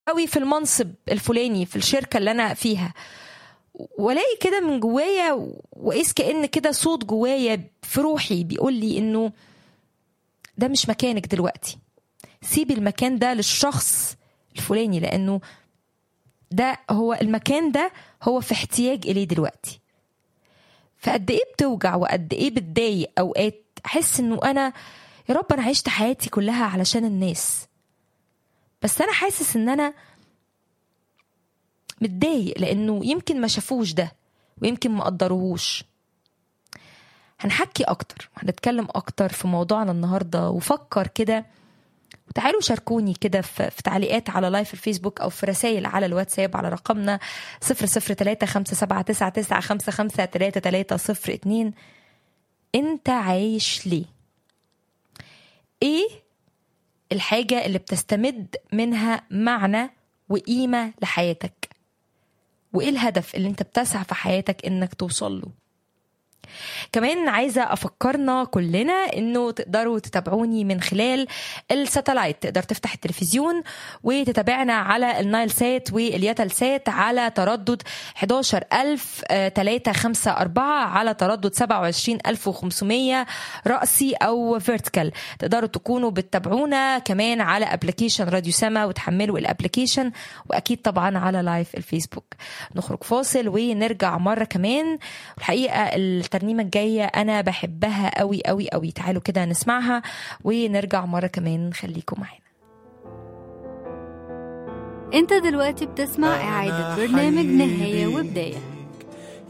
قوي في المنصب الفلاني في الشركه اللي انا فيها والاقي كده من جوايا واقيس كان كده صوت جوايا في روحي بيقول لي انه ده مش مكانك دلوقتي سيبي المكان ده للشخص الفلاني لانه ده هو المكان ده هو في احتياج اليه دلوقتي فقد ايه بتوجع وقد ايه بتضايق اوقات احس انه انا يا رب انا عشت حياتي كلها علشان الناس بس انا حاسس ان انا متضايق لانه يمكن ما شافوش ده ويمكن ما قدروهوش هنحكي اكتر هنتكلم اكتر في موضوعنا النهارده وفكر كده وتعالوا شاركوني كده في, في تعليقات على لايف الفيسبوك او في رسائل على الواتساب على رقمنا 003 انت عايش ليه ايه الحاجة اللي بتستمد منها معنى وقيمة لحياتك وايه الهدف اللي انت بتسعى في حياتك انك توصل له كمان عايزة أفكرنا كلنا إنه تقدروا تتابعوني من خلال الساتلايت تقدر تفتح التلفزيون وتتابعنا على النايل سات والياتل سات على تردد 11354 على تردد 27500 رأسي أو فيرتيكال تقدروا تكونوا بتتابعونا كمان على ابلكيشن راديو سما وتحملوا الابلكيشن وأكيد طبعا على لايف الفيسبوك نخرج فاصل ونرجع مرة كمان الحقيقة الترنيمة الجاية أنا بحبها قوي قوي قوي تعالوا كده نسمعها ونرجع مرة كمان خليكم معانا انت دلوقتي بتسمع اعادة برنامج نهاية وبداية